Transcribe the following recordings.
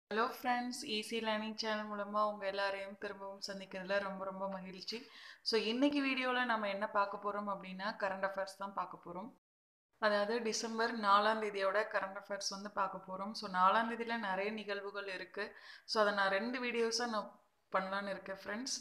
hello friends easy learning channel மூலமாக உங்கள் எல்லாரையும் திரும்பவும் சந்திக்கிறதுல ரொம்ப ரொம்ப மகிழ்ச்சி ஸோ இன்னைக்கு வீடியோவில் நம்ம என்ன பார்க்க போகிறோம் அப்படின்னா கரண்ட் அஃபேர்ஸ் தான் பார்க்க போகிறோம் அதாவது டிசம்பர் நாலாம் தேதியோட கரண்ட் அஃபேர்ஸ் வந்து பார்க்க போகிறோம் ஸோ நாலாம் தேதியில் நிறைய நிகழ்வுகள் இருக்குது ஸோ அதை நான் ரெண்டு வீடியோஸாக நான் பண்ணலான்னு இருக்கேன் ஃப்ரெண்ட்ஸ்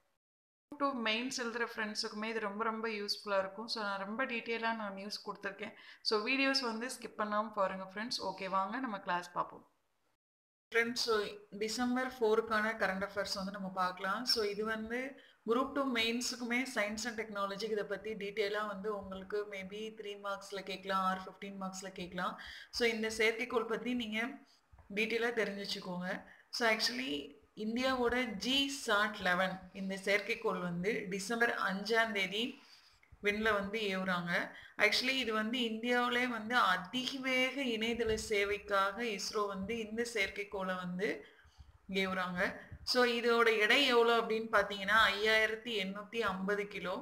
டு மெயின்ஸ் எழுதுகிற ஃப்ரெண்ட்ஸுக்குமே இது ரொம்ப ரொம்ப யூஸ்ஃபுல்லாக இருக்கும் ஸோ நான் ரொம்ப டீட்டெயிலாக நான் நியூஸ் கொடுத்துருக்கேன் ஸோ வீடியோஸ் வந்து ஸ்கிப் பண்ணாமல் பாருங்கள் ஃப்ரெண்ட்ஸ் ஓகே வாங்க நம்ம கிளாஸ் பார்ப்போம் ஃப்ரெண்ட்ஸ் ஸோ டிசம்பர் ஃபோருக்கான கரண்ட் அஃபேர்ஸ் வந்து நம்ம பார்க்கலாம் ஸோ இது வந்து குரூப் டூ மெயின்ஸுக்குமே சயின்ஸ் அண்ட் டெக்னாலஜி இதை பற்றி டீட்டெயிலாக வந்து உங்களுக்கு மேபி த்ரீ மார்க்ஸில் கேட்கலாம் ஆர் ஃபிஃப்டீன் மார்க்ஸில் கேட்கலாம் ஸோ இந்த செயற்கைக்கோள் பற்றி நீங்கள் டீட்டெயிலாக தெரிஞ்சு வச்சுக்கோங்க ஸோ ஆக்சுவலி இந்தியாவோட ஜி சாட் லெவன் இந்த செயற்கைக்கோள் வந்து டிசம்பர் அஞ்சாம் தேதி விண்ணில் வந்து ஏவுறாங்க ஆக்சுவலி இது வந்து இந்தியாவிலே வந்து அதிவேக இணையதள சேவைக்காக இஸ்ரோ வந்து இந்த செயற்கைக்கோளை வந்து ஏவுறாங்க ஸோ இதோட எடை எவ்வளோ அப்படின்னு பார்த்தீங்கன்னா ஐயாயிரத்தி எண்ணூற்றி ஐம்பது kilo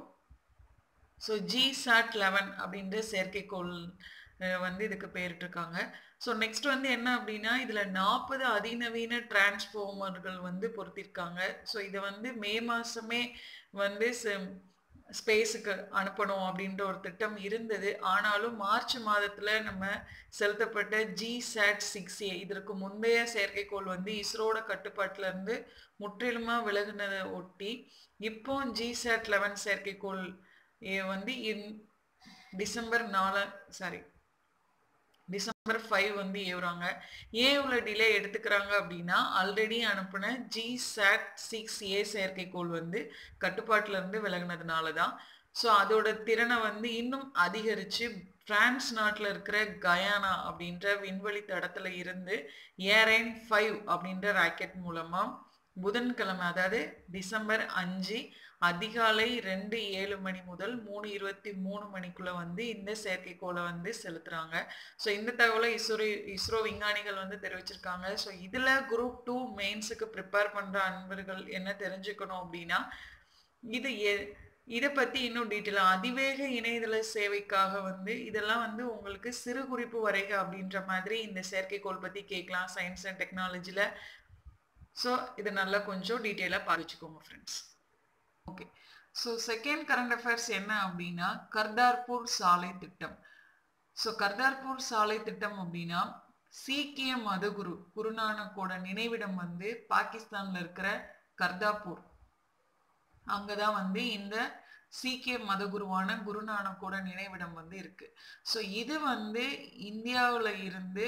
so G SAT eleven அப்படின்ற செயற்கைக்கோள் வந்து இதுக்கு பேரிட்டிருக்காங்க ஸோ நெக்ஸ்ட் வந்து என்ன அப்படின்னா இதில் நாற்பது அதிநவீன டிரான்ஸ்ஃபார்மர்கள் வந்து பொருத்திருக்காங்க ஸோ இதை வந்து மே மாதமே வந்து ஸ்பேஸுக்கு அனுப்பணும் அப்படின்ற ஒரு திட்டம் இருந்தது ஆனாலும் மார்ச் மாதத்தில் நம்ம செலுத்தப்பட்ட ஜி சேட் சிக்ஸ் ஏ இதற்கு முந்தைய செயற்கைக்கோள் வந்து இஸ்ரோட கட்டுப்பாட்டில் இருந்து முற்றிலுமாக விலகுனதை ஒட்டி இப்போ ஜி சேட் லெவன் செயற்கைக்கோள் வந்து இன் டிசம்பர் நாலு சாரி டிசம்பர் ஃபைவ் வந்து ஏவுறாங்க ஏன் இவ்வளோ டிலே எடுத்துக்கிறாங்க அப்படின்னா ஆல்ரெடி அனுப்பின ஜி சாட் சிக்ஸ் ஏ செயற்கைக்கோள் வந்து கட்டுப்பாட்டில் இருந்து விலகினதுனால தான் ஸோ அதோட திறனை வந்து இன்னும் அதிகரித்து பிரான்ஸ் நாட்டில் இருக்கிற கயானா அப்படின்ற விண்வெளி தடத்தில் இருந்து ஏரைன் ஃபைவ் அப்படின்ற ராக்கெட் மூலமாக புதன்கிழமை அதாவது டிசம்பர் அஞ்சு அதிகாலை ரெண்டு ஏழு மணி முதல் மூணு இருபத்தி மூணு மணிக்குள்ள வந்து இந்த செயற்கைக்கோளை வந்து செலுத்துறாங்க ஸோ இந்த தகவலை இஸ்ரோ இஸ்ரோ விஞ்ஞானிகள் வந்து தெரிவிச்சிருக்காங்க ஸோ இதில் குரூப் டூ மெயின்ஸுக்கு ப்ரிப்பேர் பண்ணுற அன்பர்கள் என்ன தெரிஞ்சுக்கணும் அப்படின்னா இது எ இதை பற்றி இன்னும் டீட்டெயிலாக அதிவேக இணையதள சேவைக்காக வந்து இதெல்லாம் வந்து உங்களுக்கு சிறு குறிப்பு வரைக அப்படின்ற மாதிரி இந்த செயற்கைக்கோள் பற்றி கேட்கலாம் சயின்ஸ் அண்ட் டெக்னாலஜியில் ஸோ இது நல்லா கொஞ்சம் டீட்டெயிலாக பாதிச்சுக்கோங்க friends okay so second current affairs என்ன அப்படின்னா கர்தார்பூர் சாலை திட்டம் ஸோ கர்தார்பூர் சாலை திட்டம் அப்படின்னா சீக்கிய மதகுரு குருநானக்கோட நினைவிடம் வந்து பாகிஸ்தான்ல இருக்கிற கர்தாப்பூர் அங்கதான் வந்து இந்த சீக்கிய மதகுருவான குருநானக்கோட நினைவிடம் வந்து இருக்கு ஸோ இது வந்து இந்தியாவில் இருந்து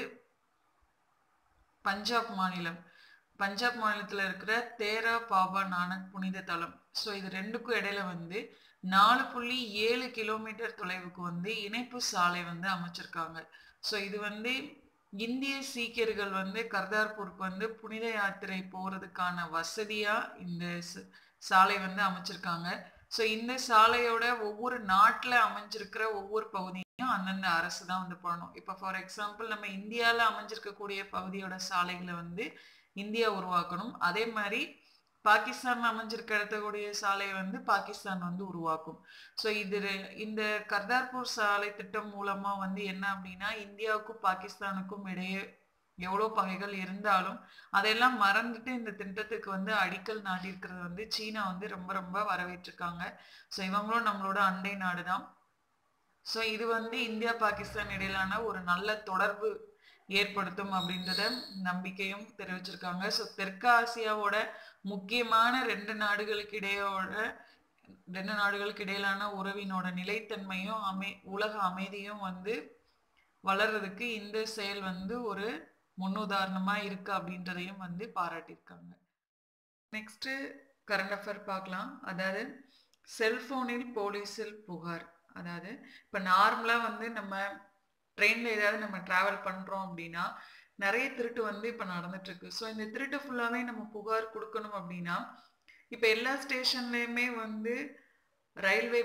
பஞ்சாப் மாநிலம் பஞ்சாப் மாநிலத்தில் இருக்கிற தேரா பாபா நானக் புனித தலம் ஸோ இது ரெண்டுக்கும் இடையில வந்து நாலு புள்ளி ஏழு கிலோமீட்டர் தொலைவுக்கு வந்து இணைப்பு சாலை வந்து அமைச்சிருக்காங்க ஸோ இது வந்து இந்திய சீக்கியர்கள் வந்து கர்தார்பூருக்கு வந்து புனித யாத்திரை போறதுக்கான வசதியா இந்த சாலை வந்து அமைச்சிருக்காங்க ஸோ இந்த சாலையோட ஒவ்வொரு நாட்டில் அமைஞ்சிருக்கிற ஒவ்வொரு பகுதியும் அந்தந்த அரசு தான் வந்து பண்ணணும் இப்போ ஃபார் எக்ஸாம்பிள் நம்ம இந்தியாவில் அமைஞ்சிருக்கக்கூடிய பகுதியோட சாலைகளை வந்து இந்தியா உருவாக்கணும் அதே மாதிரி பாகிஸ்தான் அமைஞ்சிருக்க இடத்தக்கூடிய சாலையை வந்து பாகிஸ்தான் வந்து உருவாக்கும் ஸோ இது இந்த கர்தார்பூர் சாலை திட்டம் மூலமா வந்து என்ன அப்படின்னா இந்தியாவுக்கும் பாகிஸ்தானுக்கும் இடையே எவ்வளோ பகைகள் இருந்தாலும் அதையெல்லாம் மறந்துட்டு இந்த திட்டத்துக்கு வந்து அடிக்கல் நாட்டியிருக்கிறது வந்து சீனா வந்து ரொம்ப ரொம்ப வரவேற்றிருக்காங்க ஸோ இவங்களும் நம்மளோட அண்டை நாடு தான் ஸோ இது வந்து இந்தியா பாகிஸ்தான் இடையிலான ஒரு நல்ல தொடர்பு ஏற்படுத்தும் அப்படின்றத நம்பிக்கையும் தெரிவிச்சிருக்காங்க ஸோ தெற்கு ஆசியாவோட முக்கியமான ரெண்டு நாடுகளுக்கு இடையோட ரெண்டு நாடுகளுக்கு இடையிலான உறவினோட நிலைத்தன்மையும் அமை உலக அமைதியும் வந்து வளர்றதுக்கு இந்த செயல் வந்து ஒரு முன்னுதாரணமா இருக்கு அப்படின்றதையும் வந்து பாராட்டியிருக்காங்க நெக்ஸ்ட் கரண்ட் அஃபேர் பார்க்கலாம் அதாவது செல்போனில் போலீஸில் புகார் அதாவது இப்போ நார்மலாக வந்து நம்ம ட்ரெயினில் ஏதாவது நம்ம ட்ராவல் பண்ணுறோம் அப்படின்னா நிறைய திருட்டு வந்து இப்போ நடந்துட்டுருக்கு ஸோ இந்த திருட்டு ஃபுல்லாகவே நம்ம புகார் கொடுக்கணும் அப்படின்னா இப்போ எல்லா ஸ்டேஷன்லேயுமே வந்து ரயில்வே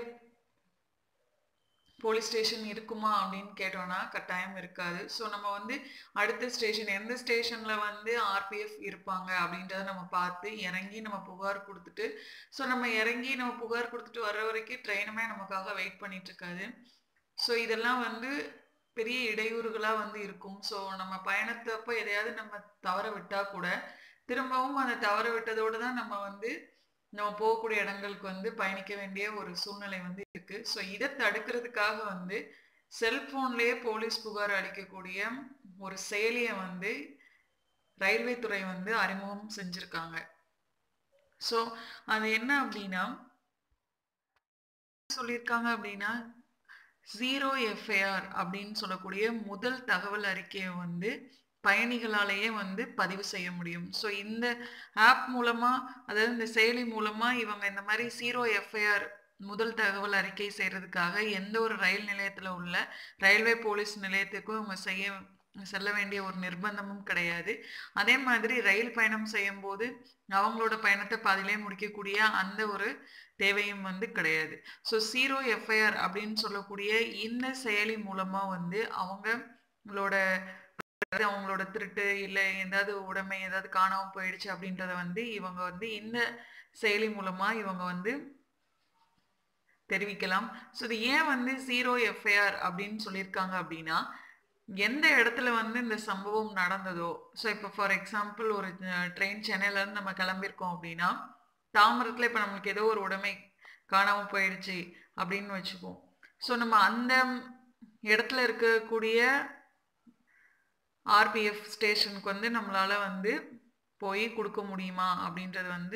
போலீஸ் ஸ்டேஷன் இருக்குமா அப்படின்னு கேட்டோம்னா கட்டாயம் இருக்காது ஸோ நம்ம வந்து அடுத்த ஸ்டேஷன் எந்த ஸ்டேஷனில் வந்து ஆர்பிஎஃப் இருப்பாங்க அப்படின்றத நம்ம பார்த்து இறங்கி நம்ம புகார் கொடுத்துட்டு ஸோ நம்ம இறங்கி நம்ம புகார் கொடுத்துட்டு வர்ற வரைக்கும் ட்ரெயினுமே நமக்காக வெயிட் பண்ணிட்டு இருக்காது ஸோ இதெல்லாம் வந்து பெரிய இடையூறுகளா வந்து இருக்கும் ஸோ நம்ம பயணத்தப்போ எதையாவது நம்ம தவற விட்டா கூட திரும்பவும் அந்த தவற விட்டதோடு தான் நம்ம வந்து நம்ம போகக்கூடிய இடங்களுக்கு வந்து பயணிக்க வேண்டிய ஒரு சூழ்நிலை வந்து இருக்கு ஸோ இதை தடுக்கிறதுக்காக வந்து செல்போன்லயே போலீஸ் புகார் அளிக்கக்கூடிய ஒரு செயலியை வந்து ரயில்வே துறை வந்து அறிமுகம் செஞ்சிருக்காங்க ஸோ அது என்ன அப்படின்னா சொல்லியிருக்காங்க அப்படின்னா ஜீரோ எஃப்ஐஆர் அப்படின்னு சொல்லக்கூடிய முதல் தகவல் அறிக்கையை வந்து பயணிகளாலேயே வந்து பதிவு செய்ய முடியும் ஸோ இந்த ஆப் மூலமா அதாவது இந்த செயலி மூலமா இவங்க இந்த மாதிரி ஜீரோ எஃப்ஐஆர் முதல் தகவல் அறிக்கை செய்யறதுக்காக எந்த ஒரு ரயில் நிலையத்துல உள்ள ரயில்வே போலீஸ் நிலையத்துக்கும் இவங்க செய்ய செல்ல வேண்டிய ஒரு நிர்பந்தமும் கிடையாது அதே மாதிரி ரயில் பயணம் செய்யும் போது அவங்களோட பயணத்தை பாதிலே முடிக்கக்கூடிய அந்த ஒரு தேவையும் வந்து கிடையாது ஸோ ஜீரோ எஃப்ஐஆர் அப்படின்னு சொல்லக்கூடிய இந்த செயலி மூலமா வந்து அவங்களோட அதாவது அவங்களோட திருட்டு இல்லை ஏதாவது உடைமை ஏதாவது காணாமல் போயிடுச்சு அப்படின்றத வந்து இவங்க வந்து இந்த செயலி மூலமா இவங்க வந்து தெரிவிக்கலாம் ஸோ இது ஏன் வந்து ஜீரோ எஃப்ஐஆர் அப்படின்னு சொல்லியிருக்காங்க அப்படின்னா எந்த இடத்துல வந்து இந்த சம்பவம் நடந்ததோ ஸோ இப்போ ஃபார் எக்ஸாம்பிள் ஒரு ட்ரெயின் சென்னையிலேருந்து நம்ம கிளம்பியிருக்கோம் அப்படின்னா தாமரத்தில் இப்போ நம்மளுக்கு ஏதோ ஒரு உடைமை காணாமல் போயிடுச்சு அப்படின்னு வச்சுப்போம் ஸோ நம்ம அந்த இடத்துல இருக்கக்கூடிய ஆர்பிஎஃப் ஸ்டேஷனுக்கு வந்து நம்மளால வந்து போய் கொடுக்க முடியுமா அப்படின்றது வந்து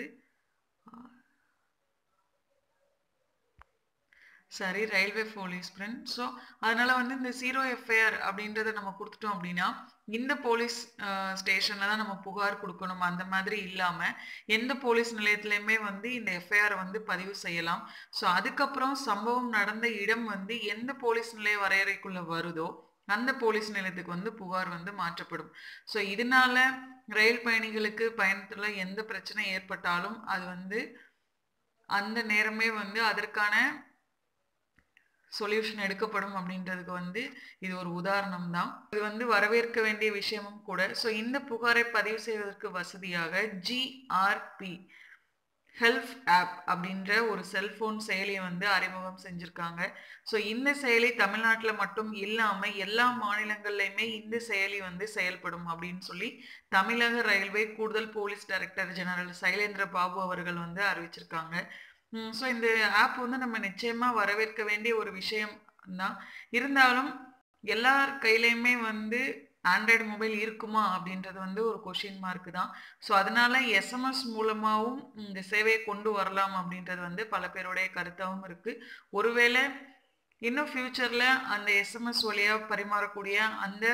சரி ரயில்வே போலீஸ் ஃப்ரெண்ட் ஸோ அதனால வந்து இந்த ஜீரோ எஃப்ஐஆர் அப்படின்றத நம்ம கொடுத்துட்டோம் அப்படின்னா இந்த போலீஸ் ஸ்டேஷன்ல தான் நம்ம புகார் கொடுக்கணும் அந்த மாதிரி இல்லாம எந்த போலீஸ் நிலையத்திலையுமே வந்து இந்த எஃப்ஐஆர் வந்து பதிவு செய்யலாம் ஸோ அதுக்கப்புறம் சம்பவம் நடந்த இடம் வந்து எந்த போலீஸ் நிலைய வரையறைக்குள்ள வருதோ அந்த போலீஸ் நிலையத்துக்கு வந்து புகார் வந்து மாற்றப்படும் ஸோ இதனால ரயில் பயணிகளுக்கு பயணத்துல எந்த பிரச்சனை ஏற்பட்டாலும் அது வந்து அந்த நேரமே வந்து அதற்கான சொல்யூஷன் எடுக்கப்படும் அப்படின்றதுக்கு வந்து இது ஒரு உதாரணம் தான் இது வந்து வரவேற்க வேண்டிய விஷயமும் கூட ஸோ இந்த புகாரை பதிவு செய்வதற்கு வசதியாக ஜிஆர்பி ஹெல்ப் ஆப் அப்படின்ற ஒரு செல்போன் செயலியை வந்து அறிமுகம் செஞ்சுருக்காங்க ஸோ இந்த செயலி தமிழ்நாட்டில் மட்டும் இல்லாமல் எல்லா மாநிலங்கள்லையுமே இந்த செயலி வந்து செயல்படும் அப்படின்னு சொல்லி தமிழக ரயில்வே கூடுதல் police director general Sylendra Babu அவர்கள் வந்து அறிவிச்சிருக்காங்க ஸோ இந்த ஆப் வந்து நம்ம நிச்சயமாக வரவேற்க வேண்டிய ஒரு விஷயம் தான் இருந்தாலும் எல்லார் கையிலையுமே வந்து ஆண்ட்ராய்டு மொபைல் இருக்குமா அப்படின்றது வந்து ஒரு கொஷின் மார்க் தான் ஸோ அதனால எஸ்எம்எஸ் மூலமாகவும் இந்த சேவையை கொண்டு வரலாம் அப்படின்றது வந்து பல பேருடைய கருத்தாகவும் இருக்கு ஒருவேளை இன்னும் ஃபியூச்சர்ல அந்த எஸ்எம்எஸ் வழியாக பரிமாறக்கூடிய அந்த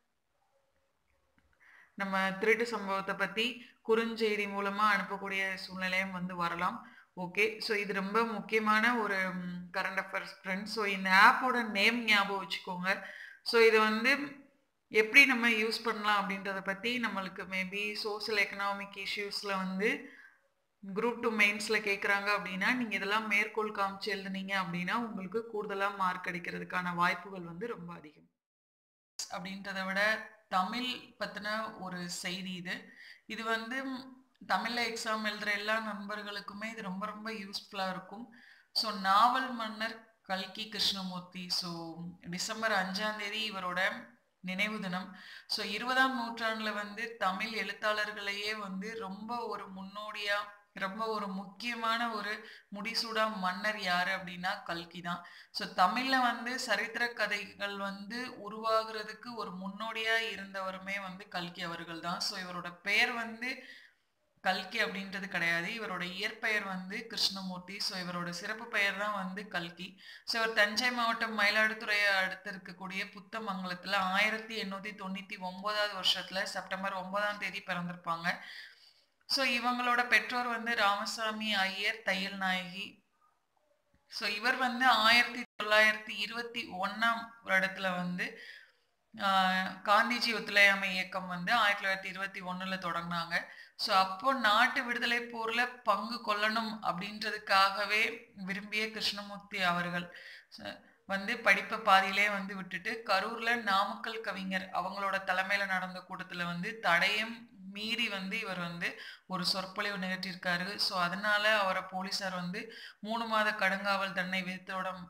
நம்ம திருட்டு சம்பவத்தை பற்றி குறுஞ்செய்தி மூலமாக அனுப்பக்கூடிய சூழ்நிலையும் வந்து வரலாம் ஓகே ஸோ இது ரொம்ப முக்கியமான ஒரு கரண்ட் அஃபேர்ஸ் ஃப்ரெண்ட்ஸ் ஸோ இந்த ஆப்போட நேம் ஞாபகம் வச்சுக்கோங்க ஸோ இது வந்து எப்படி நம்ம யூஸ் பண்ணலாம் அப்படின்றத பற்றி நம்மளுக்கு மேபி சோசியல் எக்கனாமிக் இஷ்யூஸில் வந்து குரூப் டூ மெயின்ஸில் கேட்குறாங்க அப்படின்னா நீங்கள் இதெல்லாம் மேற்கோள் காமிச்சு எழுதுனீங்க அப்படின்னா உங்களுக்கு கூடுதலாக மார்க் கிடைக்கிறதுக்கான வாய்ப்புகள் வந்து ரொம்ப அதிகம் அப்படின்றத விட தமிழ் பற்றின ஒரு செய்தி இது இது வந்து தமிழில் எக்ஸாம் எழுதுகிற எல்லா நண்பர்களுக்குமே இது ரொம்ப ரொம்ப யூஸ்ஃபுல்லாக இருக்கும் ஸோ நாவல் மன்னர் கல்கி கிருஷ்ணமூர்த்தி ஸோ டிசம்பர் அஞ்சாம் தேதி இவரோட நினைவு தினம் ஸோ இருபதாம் நூற்றாண்டில் வந்து தமிழ் எழுத்தாளர்களையே வந்து ரொம்ப ஒரு முன்னோடியாக ரொம்ப ஒரு முக்கியமான ஒரு முடிசூடா மன்னர் யாரு அப்படின்னா கல்கி தான் ஸோ தமிழ்ல வந்து சரித்திர கதைகள் வந்து உருவாகிறதுக்கு ஒரு முன்னோடியா இருந்தவருமே வந்து கல்கி அவர்கள் தான் ஸோ இவரோட பெயர் வந்து கல்கி அப்படின்றது கிடையாது இவரோட இயற்பெயர் வந்து கிருஷ்ணமூர்த்தி ஸோ இவரோட சிறப்பு பெயர் தான் வந்து கல்கி ஸோ இவர் தஞ்சை மாவட்டம் மயிலாடுதுறையை அடுத்து இருக்கக்கூடிய புத்தமங்கலத்தில் ஆயிரத்தி எண்ணூற்றி தொண்ணூற்றி ஒன்பதாவது வருஷத்தில் செப்டம்பர் ஒன்பதாம் தேதி பிறந்திருப்பாங்க ஸோ இவங்களோட பெற்றோர் வந்து ராமசாமி ஐயர் தையல் நாயகி ஸோ இவர் வந்து ஆயிரத்தி தொள்ளாயிரத்தி இருபத்தி ஒன்றாம் வருடத்துல வந்து காந்திஜி ஒத்துழையாமை இயக்கம் வந்து ஆயிரத்தி தொள்ளாயிரத்தி இருபத்தி ஒன்றுல தொடங்கினாங்க ஸோ அப்போ நாட்டு விடுதலை போர்ல பங்கு கொள்ளணும் அப்படின்றதுக்காகவே விரும்பிய கிருஷ்ணமூர்த்தி அவர்கள் வந்து படிப்பை பாதியிலே வந்து விட்டுட்டு கரூர்ல நாமக்கல் கவிஞர் அவங்களோட தலைமையில நடந்த கூட்டத்துல வந்து தடையும் மீறி வந்து இவர் வந்து ஒரு சொற்பொழிவு நிகழ்த்தியிருக்காரு ஸோ அதனால அவரை போலீசார் வந்து மூணு மாத கடுங்காவல் தண்டனை விதித்தோட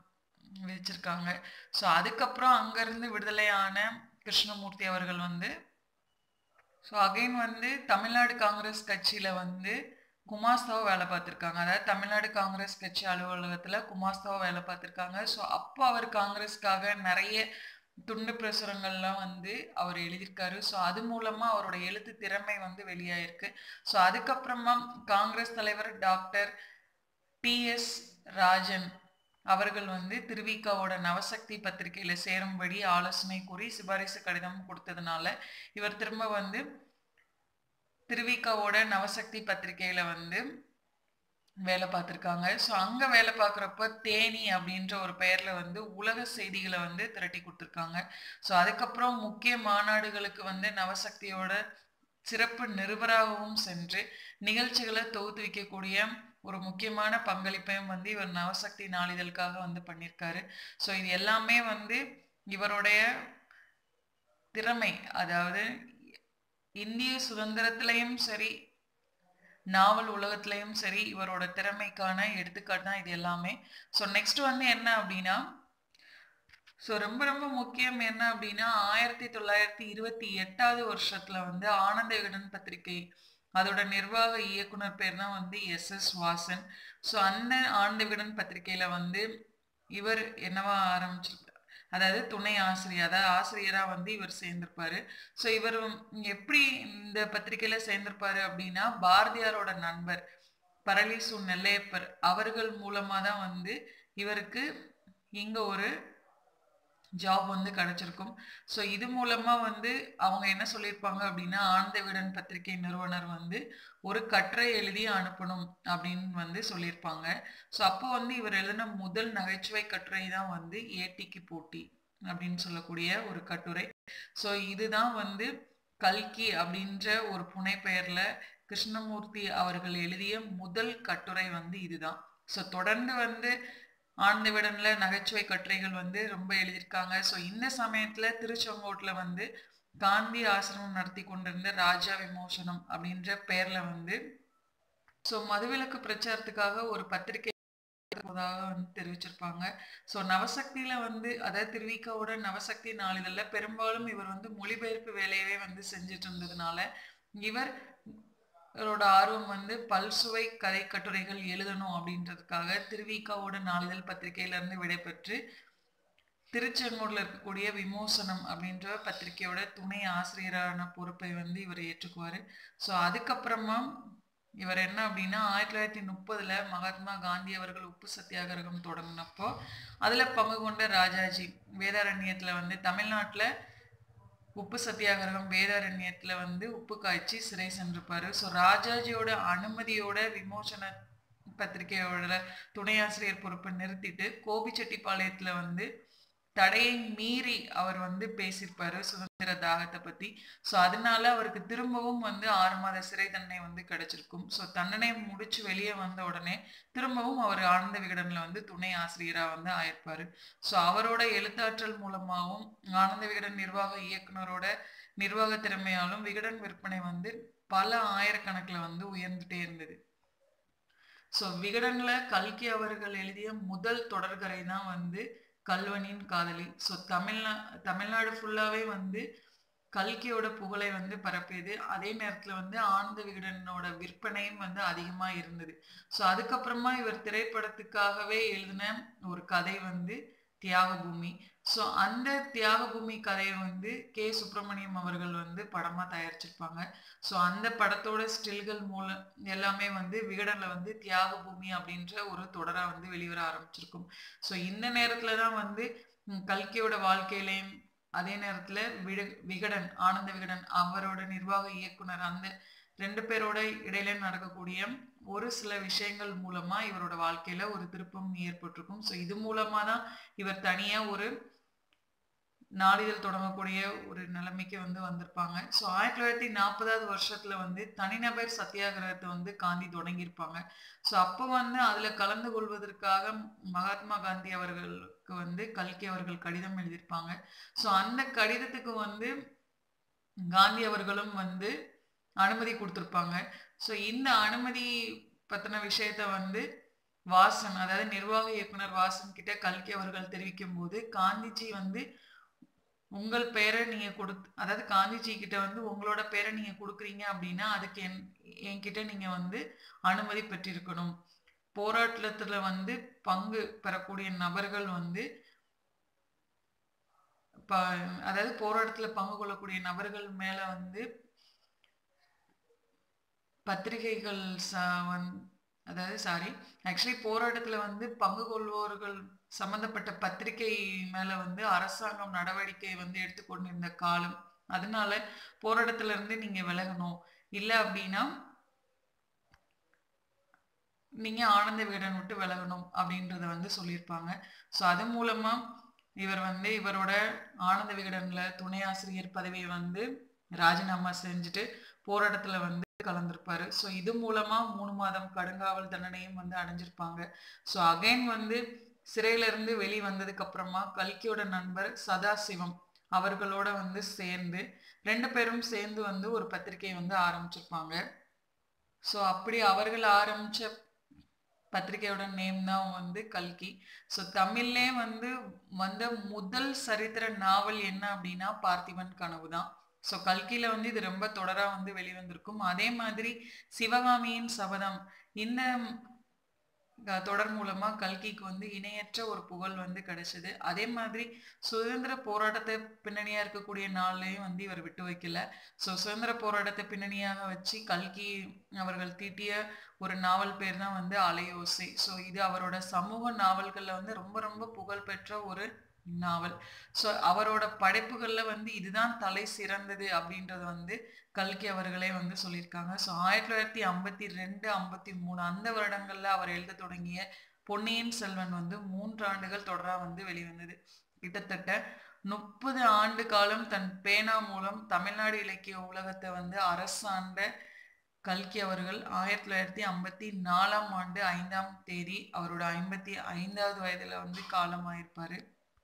விதிச்சிருக்காங்க ஸோ அதுக்கப்புறம் அங்கேருந்து விடுதலையான கிருஷ்ணமூர்த்தி அவர்கள் வந்து ஸோ அகைன் வந்து தமிழ்நாடு காங்கிரஸ் கட்சியில் வந்து குமாஸ்தாவை வேலை பார்த்துருக்காங்க அதாவது தமிழ்நாடு காங்கிரஸ் கட்சி அலுவலகத்தில் குமாஸ்தாவை வேலை பார்த்துருக்காங்க ஸோ அப்போ அவர் காங்கிரஸ்க்காக நிறைய துண்டு பிரசுரங்கள்லாம் வந்து அவர் எழுதியிருக்காரு ஸோ அது மூலமாக அவரோட எழுத்து திறமை வந்து வெளியாயிருக்கு ஸோ அதுக்கப்புறமா காங்கிரஸ் தலைவர் டாக்டர் டிஎஸ் ராஜன் அவர்கள் வந்து திருவிக்காவோட நவசக்தி பத்திரிகையில சேரும்படி ஆலோசனை கூறி சிபாரிசு கடிதம் கொடுத்ததுனால இவர் திரும்ப வந்து திருவிக்காவோட நவசக்தி பத்திரிகையில வந்து வேலை பார்த்துருக்காங்க ஸோ அங்கே வேலை பார்க்குறப்ப தேனி அப்படின்ற ஒரு பெயரில் வந்து உலக செய்திகளை வந்து திரட்டி கொடுத்துருக்காங்க ஸோ அதுக்கப்புறம் முக்கிய மாநாடுகளுக்கு வந்து நவசக்தியோட சிறப்பு நிருபராகவும் சென்று நிகழ்ச்சிகளை தொகுத்து வைக்கக்கூடிய ஒரு முக்கியமான பங்களிப்பையும் வந்து இவர் நவசக்தி நாளிதழுக்காக வந்து பண்ணியிருக்காரு ஸோ இது எல்லாமே வந்து இவருடைய திறமை அதாவது இந்திய சுதந்திரத்திலையும் சரி நாவல் உலகத்திலையும் சரி இவரோட திறமைக்கான எடுத்துக்காட்டு தான் இது எல்லாமே ஸோ நெக்ஸ்ட் வந்து என்ன அப்படின்னா ஸோ ரொம்ப ரொம்ப முக்கியம் என்ன அப்படின்னா ஆயிரத்தி தொள்ளாயிரத்தி இருபத்தி எட்டாவது வருஷத்துல வந்து ஆனந்த விகடன் பத்திரிகை அதோட நிர்வாக இயக்குனர் பேர் தான் வந்து எஸ் எஸ் வாசன் ஸோ அந்த ஆனந்த விகடன் பத்திரிகையில வந்து இவர் என்னவா ஆரம்பிச்சிருக்காரு அதாவது துணை ஆசிரியர் அதாவது ஆசிரியராக வந்து இவர் சேர்ந்திருப்பாரு ஸோ இவர் எப்படி இந்த பத்திரிகையில சேர்ந்திருப்பாரு அப்படின்னா பாரதியாரோட நண்பர் பரளிசு நெல்லையப்பர் அவர்கள் மூலமா தான் வந்து இவருக்கு இங்க ஒரு ஜாப் வந்து கிடைச்சிருக்கும் ஸோ இது மூலமா வந்து அவங்க என்ன சொல்லியிருப்பாங்க அப்படின்னா ஆனந்த விகடன் பத்திரிகை நிறுவனர் வந்து ஒரு கட்டுரை எழுதி அனுப்பணும் அப்படின்னு வந்து சொல்லியிருப்பாங்க ஸோ அப்போ வந்து இவர் எழுதின முதல் நகைச்சுவை கட்டுரை தான் வந்து ஏட்டிக்கு போட்டி அப்படின்னு சொல்லக்கூடிய ஒரு கட்டுரை ஸோ இதுதான் வந்து கல்கி அப்படின்ற ஒரு புனைப்பெயர்ல கிருஷ்ணமூர்த்தி அவர்கள் எழுதிய முதல் கட்டுரை வந்து இதுதான் ஸோ தொடர்ந்து வந்து ஆனந்த விடன்ல நகைச்சுவை கட்டுரைகள் வந்து ரொம்ப எழுதியிருக்காங்க ஸோ இந்த சமயத்துல திருச்செங்கோட்டில் வந்து காந்தி ஆசிரமம் நடத்தி கொண்டிருந்த ராஜா விமோசனம் அப்படின்ற பெயர்ல வந்து ஸோ மதுவிலக்கு பிரச்சாரத்துக்காக ஒரு பத்திரிகை வந்து தெரிவிச்சிருப்பாங்க ஸோ நவசக்தியில வந்து அதாவது திருவிக்காவோட நவசக்தி நாளிதழ்ல பெரும்பாலும் இவர் வந்து மொழிபெயர்ப்பு வேலையவே வந்து செஞ்சுட்டு இருந்ததுனால இவர் இவரோட ஆர்வம் வந்து பல்சுவை கதை கட்டுரைகள் எழுதணும் அப்படின்றதுக்காக திருவிக்காவோட நாளிதழ் பத்திரிகையில இருந்து விடைபெற்று திருச்செங்கோடுல இருக்கக்கூடிய விமோசனம் அப்படின்ற பத்திரிகையோட துணை ஆசிரியரான பொறுப்பை வந்து இவர் ஏற்றுக்குவாரு ஸோ அதுக்கப்புறமா இவர் என்ன அப்படின்னா ஆயிரத்தி தொள்ளாயிரத்தி முப்பதுல மகாத்மா காந்தி அவர்கள் உப்பு சத்தியாகிரகம் தொடங்கினப்போ அதுல பங்கு கொண்ட ராஜாஜி வேதாரண்யத்துல வந்து தமிழ்நாட்டுல உப்பு சத்தியாகிரகம் வேதாரண்யத்துல வந்து உப்பு காய்ச்சி சிறை சென்றிருப்பாரு ஸோ ராஜாஜியோட அனுமதியோட விமோசன பத்திரிகையோட துணை ஆசிரியர் பொறுப்பை நிறுத்திட்டு கோபிச்செட்டிப்பாளையத்துல வந்து தடையை மீறி அவர் வந்து பேசியிருப்பாரு சுதந்திர தாகத்தை பத்தி ஸோ அதனால அவருக்கு திரும்பவும் வந்து ஆறு மாத சிறை தண்டனை வந்து கிடைச்சிருக்கும் ஸோ தண்டனை முடிச்சு வெளியே வந்த உடனே திரும்பவும் அவர் ஆனந்த விகடன்ல வந்து துணை ஆசிரியரா வந்து ஆயிருப்பாரு ஸோ அவரோட எழுத்தாற்றல் மூலமாகவும் ஆனந்த விகடன் நிர்வாக இயக்குனரோட நிர்வாக திறமையாலும் விகடன் விற்பனை வந்து பல ஆயிரக்கணக்கில் வந்து உயர்ந்துட்டே இருந்தது ஸோ விகடன்ல கல்கி அவர்கள் எழுதிய முதல் தொடர்கரை தான் வந்து கல்வனின் காதலி ஸோ தமிழ்நா தமிழ்நாடு ஃபுல்லாவே வந்து கல்கியோட புகழை வந்து பரப்பியது அதே நேரத்துல வந்து ஆனந்த விகடனோட விற்பனையும் வந்து அதிகமா இருந்தது ஸோ அதுக்கப்புறமா இவர் திரைப்படத்துக்காகவே எழுதின ஒரு கதை வந்து தியாகபூமி ஸோ அந்த தியாகபூமி கதையை வந்து கே சுப்பிரமணியம் அவர்கள் வந்து படமா தயாரிச்சிருப்பாங்க ஸோ அந்த படத்தோட ஸ்டில்கள் மூலம் எல்லாமே வந்து விகடன்ல வந்து தியாகபூமி அப்படின்ற ஒரு தொடரா வந்து வெளிவர ஆரம்பிச்சிருக்கும் ஸோ இந்த நேரத்துல தான் வந்து ம், கல்கியோட வாழ்க்கையிலையும் அதே நேரத்துல விட விகடன் ஆனந்த விகடன் அவரோட நிர்வாக இயக்குனர் அந்த ரெண்டு பேரோட இடையில நடக்கக்கூடிய ஒரு சில விஷயங்கள் மூலமா இவரோட வாழ்க்கையில ஒரு திருப்பம் ஏற்பட்டிருக்கும் ஸோ இது மூலமா தான் இவர் தனியா ஒரு நாளிதழ் தொடங்கக்கூடிய ஒரு நிலைமைக்கு வந்து வந்திருப்பாங்க ஸோ ஆயிரத்தி தொள்ளாயிரத்தி நாற்பதாவது வருஷத்துல வந்து தனிநபர் சத்தியாகிரகத்தை வந்து காந்தி தொடங்கியிருப்பாங்க ஸோ அப்போ வந்து அதுல கலந்து கொள்வதற்காக மகாத்மா காந்தி அவர்களுக்கு வந்து கல்கி அவர்கள் கடிதம் எழுதியிருப்பாங்க ஸோ அந்த கடிதத்துக்கு வந்து காந்தி அவர்களும் வந்து அனுமதி கொடுத்துருப்பாங்க ஸோ இந்த அனுமதி பத்தின விஷயத்த வந்து வாசன் அதாவது நிர்வாக இயக்குனர் வாசன் கிட்ட கல்கி அவர்கள் தெரிவிக்கும் போது காந்திஜி வந்து உங்கள் பேரை நீங்க கொடுத்து அதாவது காந்திஜி கிட்ட வந்து உங்களோட பேரை நீங்க கொடுக்குறீங்க அப்படின்னா அதுக்கு என் என்கிட்ட நீங்க வந்து அனுமதி பெற்றிருக்கணும் போராட்டத்துல வந்து பங்கு பெறக்கூடிய நபர்கள் வந்து ப- அதாவது போராட்டத்துல பங்கு கொள்ளக்கூடிய நபர்கள் மேல வந்து பத்திரிகைகள் ச- வந்- அதாவது சாரி ஆக்சுவலி போராட்டத்துல வந்து பங்கு கொள்வோர்கள் சம்பந்தப்பட்ட பத்திரிகை மேல வந்து அரசாங்கம் நடவடிக்கை வந்து எடுத்துக்கொண்டிருந்த காலம் அதனால போராட்டத்துல இருந்து நீங்க விலகணும் இல்ல அப்படின்னா நீங்க ஆனந்த விகடன் விட்டு விலகணும் அப்படின்றத வந்து சொல்லியிருப்பாங்க ஸோ அது மூலமா இவர் வந்து இவரோட ஆனந்த விகடன்ல துணை ஆசிரியர் பதவியை வந்து ராஜினாமா செஞ்சுட்டு போராட்டத்துல வந்து கலந்திருப்பாரு ஸோ இது மூலமா மூணு மாதம் கடுங்காவல் தண்டனையும் வந்து அடைஞ்சிருப்பாங்க ஸோ அகைன் வந்து சிறையில இருந்து வெளி வந்ததுக்கு அப்புறமா கல்கியோட நண்பர் சதாசிவம் அவர்களோட வந்து சேர்ந்து ரெண்டு பேரும் சேர்ந்து வந்து ஒரு பத்திரிகை வந்து ஆரம்பிச்சிருப்பாங்க ஸோ அப்படி அவர்கள் ஆரம்பிச்ச பத்திரிகையோட நேம் தான் வந்து கல்கி ஸோ தமிழ்லே வந்து வந்த முதல் சரித்திர நாவல் என்ன அப்படின்னா பார்த்திபன் கனவு தான் ஸோ கல்கியில வந்து இது ரொம்ப தொடரா வந்து வெளிவந்திருக்கும் அதே மாதிரி சிவகாமியின் சபதம் இந்த அஹ், தொடர் மூலமா கல்கிக்கு வந்து இணையற்ற ஒரு புகழ் வந்து கிடைச்சது அதே மாதிரி சுதந்திர போராட்டத்தை பின்னணியா இருக்கக்கூடிய நாள்லயும் வந்து இவர் விட்டு வைக்கல ஸோ சுதந்திர போராட்டத்தை பின்னணியாக வச்சு கல்கி அவர்கள் தீட்டிய ஒரு நாவல் பேர் தான் வந்து அலையோசை ஸோ இது அவரோட சமூக நாவல்கள்ல வந்து ரொம்ப ரொம்ப புகழ்பெற்ற ஒரு நாவல் ஸோ அவரோட படைப்புகள்ல வந்து இதுதான் தலை சிறந்தது அப்படின்றது வந்து கல்கி அவர்களே வந்து சொல்லியிருக்காங்க ஸோ ஆயிரத்தி தொள்ளாயிரத்தி ஐம்பத்தி ரெண்டு ஐம்பத்தி மூணு அந்த வருடங்கள்ல அவர் எழுத தொடங்கிய பொன்னியின் செல்வன் வந்து மூன்று ஆண்டுகள் தொடரா வந்து வெளிவந்தது கிட்டத்தட்ட முப்பது ஆண்டு காலம் தன் பேனா மூலம் தமிழ்நாடு இலக்கிய உலகத்தை வந்து அரசாண்ட கல்கி அவர்கள் ஆயிரத்தி தொள்ளாயிரத்தி ஐம்பத்தி நாலாம் ஆண்டு ஐந்தாம் தேதி அவரோட ஐம்பத்தி ஐந்தாவது வயதுல வந்து காலமாயிருப்பாரு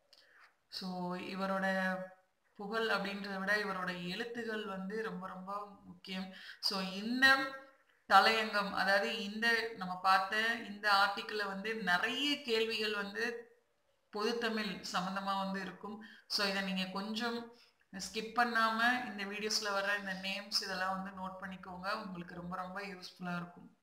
ஸோ இவரோட புகழ் அப்படின்றத விட இவரோட எழுத்துகள் வந்து ரொம்ப ரொம்ப முக்கியம் ஸோ இந்த தலையங்கம் அதாவது இந்த நம்ம பார்த்த இந்த ஆர்டிக்கிள வந்து நிறைய கேள்விகள் வந்து பொதுத்தமிழ் சம்பந்தமா வந்து இருக்கும் ஸோ இதை நீங்க கொஞ்சம் ஸ்கிப் பண்ணாம இந்த வீடியோஸ்ல வர்ற இந்த நேம்ஸ் இதெல்லாம் வந்து நோட் பண்ணிக்கோங்க உங்களுக்கு ரொம்ப ரொம்ப யூஸ்ஃபுல்லா இருக்கும்